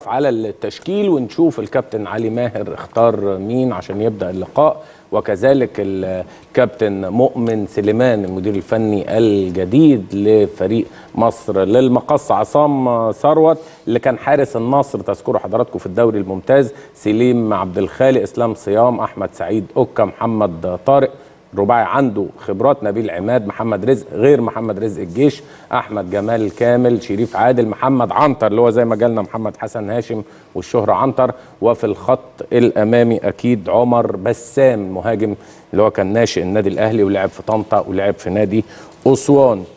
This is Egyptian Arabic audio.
نتعرف على التشكيل ونشوف الكابتن علي ماهر اختار مين عشان يبدا اللقاء وكذلك الكابتن مؤمن سليمان المدير الفني الجديد لفريق مصر للمقص عصام ثروت اللي كان حارس النصر تذكروا حضراتكم في الدوري الممتاز سليم عبد الخالق اسلام صيام احمد سعيد اوكا محمد طارق رباعي عنده خبرات نبيل عماد محمد رزق غير محمد رزق الجيش احمد جمال كامل شريف عادل محمد عنتر اللي هو زي ما جالنا محمد حسن هاشم والشهرة عنتر وفي الخط الامامي اكيد عمر بسام مهاجم اللي هو كان ناشئ النادي الاهلي ولعب في طنطا ولعب في نادي اسوان